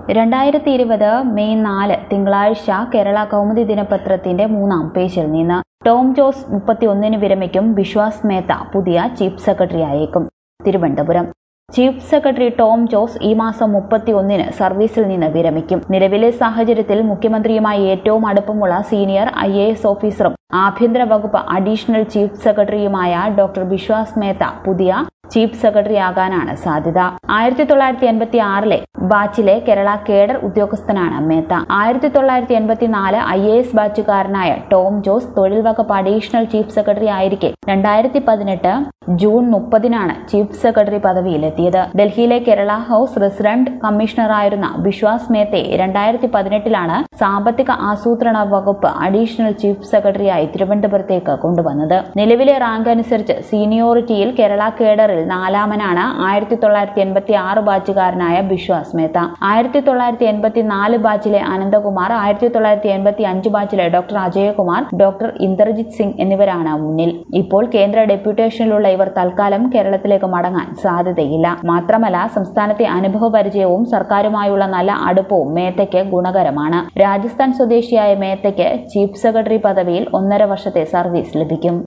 രണ്ടായിരത്തി ഇരുപത് മെയ് നാല് തിങ്കളാഴ്ച കേരള കൗമുദി ദിനപത്രത്തിന്റെ മൂന്നാം പേജിൽ നിന്ന് ടോം ജോസ് മുപ്പത്തിയൊന്നിന് വിരമിക്കും ബിശ്വാസ് മേത്ത പുതിയ ചീഫ് സെക്രട്ടറിയായേക്കും തിരുവനന്തപുരം ചീഫ് സെക്രട്ടറി ടോം ജോസ് ഈ മാസം മുപ്പത്തിയൊന്നിന് സർവീസിൽ നിന്ന് വിരമിക്കും നിലവിലെ സാഹചര്യത്തിൽ മുഖ്യമന്ത്രിയുമായി ഏറ്റവും അടുപ്പമുള്ള സീനിയർ ഐ എ എസ് ഓഫീസറും ആഭ്യന്തര വകുപ്പ് അഡീഷണൽ ചീഫ് സെക്രട്ടറിയുമായ ഡോക്ടർ ബിശ്വാസ് മേത്ത പുതിയ ചീഫ് സെക്രട്ടറി ആകാനാണ് സാധ്യത ആയിരത്തി തൊള്ളായിരത്തി എൺപത്തി ആറിലെ ബാച്ചിലെ കേരള കേഡർ ഉദ്യോഗസ്ഥനാണ് മേത്ത ആയിരത്തി തൊള്ളായിരത്തി എൺപത്തിനാല് ഐ എ എസ് ബാച്ചുകാരനായ ടോം ജോസ് തൊഴിൽ വകുപ്പ് അഡീഷണൽ ചീഫ് സെക്രട്ടറി ആയിരിക്കെ രണ്ടായിരത്തി പതിനെട്ട് ജൂൺ മുപ്പതിനാണ് ചീഫ് സെക്രട്ടറി പദവിയിലെത്തിയത് ഡൽഹിയിലെ കേരള ഹൌസ് റെസിഡന്റ് കമ്മീഷണറായിരുന്ന ബിശ്വാസ് മേത്തയെ രണ്ടായിരത്തി പതിനെട്ടിലാണ് സാമ്പത്തിക ആസൂത്രണ വകുപ്പ് അഡീഷണൽ ചീഫ് സെക്രട്ടറിയായി തിരുവനന്തപുരത്തേക്ക് കൊണ്ടുവന്നത് നിലവിലെ റാങ്ക് അനുസരിച്ച് സീനിയോറിറ്റിയിൽ കേരള കേഡറിൽ നാലാമനാണ് ആയിരത്തി തൊള്ളായിരത്തി എൺപത്തി ആറ് ബാച്ചുകാരനായ ബിശ്വാസ് മേത്ത ആയിരത്തി തൊള്ളായിരത്തി എൺപത്തി നാല് ബാച്ചിലെ അനന്തകുമാർ ആയിരത്തി തൊള്ളായിരത്തി എൺപത്തി അഞ്ച് ബാച്ചിലെ ഡോക്ടർ അജയകുമാർ ഡോക്ടർ ഇന്ദർജിത് സിംഗ് എന്നിവരാണ് മുന്നിൽ ഇപ്പോൾ കേന്ദ്ര ഡെപ്യൂട്ടേഷനിലുള്ള ഇവർ തൽക്കാലം കേരളത്തിലേക്ക് മടങ്ങാൻ സാധ്യതയില്ല മാത്രമല്ല സംസ്ഥാനത്തെ അനുഭവ പരിചയവും സർക്കാരുമായുള്ള നല്ല അടുപ്പവും മേത്തയ്ക്ക് ഗുണകരമാണ് രാജസ്ഥാൻ സ്വദേശിയായ മേത്തയ്ക്ക് ചീഫ് സെക്രട്ടറി പദവിയിൽ ഒന്നര വർഷത്തെ സർവീസ് ലഭിക്കും